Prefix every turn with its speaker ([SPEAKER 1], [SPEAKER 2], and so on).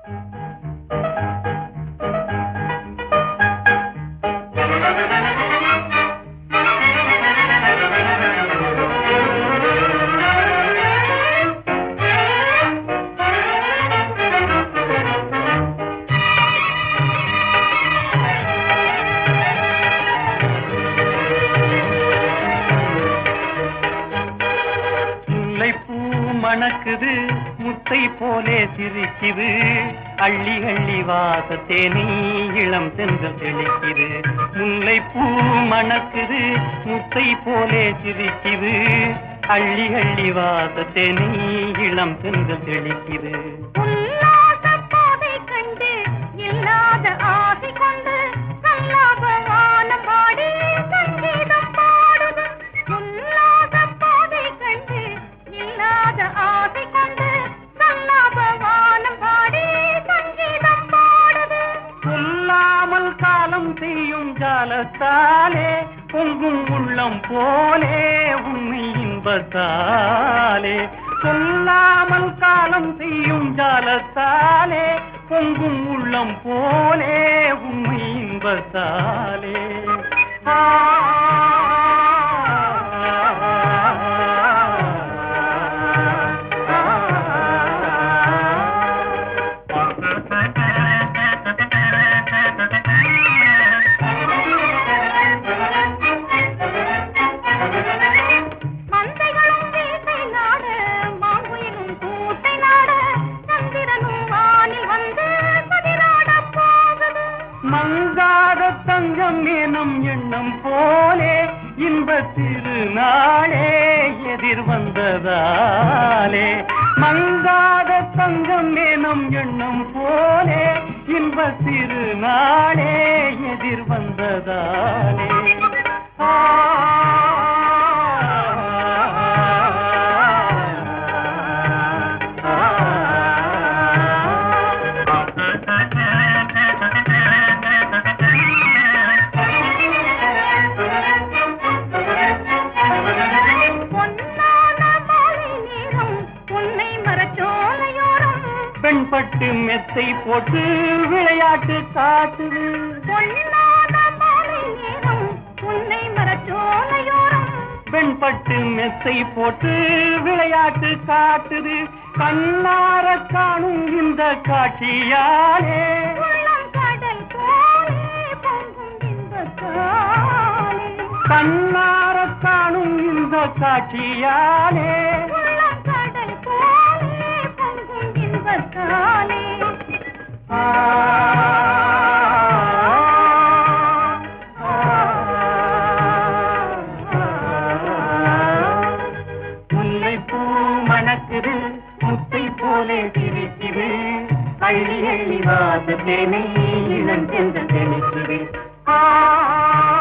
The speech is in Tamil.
[SPEAKER 1] முல்லைப்பூ மணக்குது முத்தை போலே சிரிக்குது அள்ளி அள்ளி வாசத்தேனி இளம் சென்று தெளிக்குது முல்லைப்பூ மணக்குது முத்தை போலே சிரிக்குது அள்ளி அள்ளி வாசத்தேனி இளம் சென்று தெளிக்குது
[SPEAKER 2] உல்லாசப் போதை கண்டு இல்லாத ஆசை கொண்டு கல்லாப வானம் பாடி சங்கீதம் பாடுது உல்லாசப் போதை கண்டு இல்லாத ஆசை கொண்டு கல்லாப வானம் பாடி சங்கீதம் பாடுது
[SPEAKER 1] சொல்லாமல் காலம் செய்யும் ஜாலத்தாலே பொங்கும் உள்ளம் போலே உண்மை இன்பத்தாலே சொல்லாமல் காலம் செய்யும் ஜாலத்தாலே பொங்கும் உள்ளம் போலே உண்மை இன்பத்தாலே ஆ
[SPEAKER 2] மந்தைகளும் வீட்டை நாட மாங்குயிலும் கூட்டை நாட சந்திரனும் வானில் வந்து கதிராட போகுது
[SPEAKER 1] மங்காத தங்கம் எனும் எண்ணம் போலே இன்ப திருநாளே எதிர் வந்ததாலே மங்காத தங்கம் எனும் எண்ணம் போலே இன்ப திருநாளே எதிர் வந்ததாலே ஆ
[SPEAKER 2] பொன்னான மாலை நேரம் உன்னை மரச்சோலையோரம்
[SPEAKER 1] பெண்பட்டு மெத்தை போட்டு விளையாட்டு காட்டுது
[SPEAKER 2] பொன்னான மாலை நேரம் உன்னை மரச்சோலையோரம்
[SPEAKER 1] வெண்பட்டு மெத்தை போட்டு விளையாட்டு காட்டுது கண்ணார காணும் இந்த காட்சியாலே
[SPEAKER 2] உள்ளம் கடல் போலே பொங்கும் இன்பத்தாலே
[SPEAKER 1] கண்ணார காணும் இந்த காட்சியாலே
[SPEAKER 2] உள்ளம் கடல் போலே பொங்கும் இன்பத்தாலே
[SPEAKER 1] ஆ, முல்லைப்பூ மணக்குது முத்தை போலே சிரிக்குது அள்ளி அள்ளி வாசத்தேனை இளம் சென்று தெளிக்குது ஆ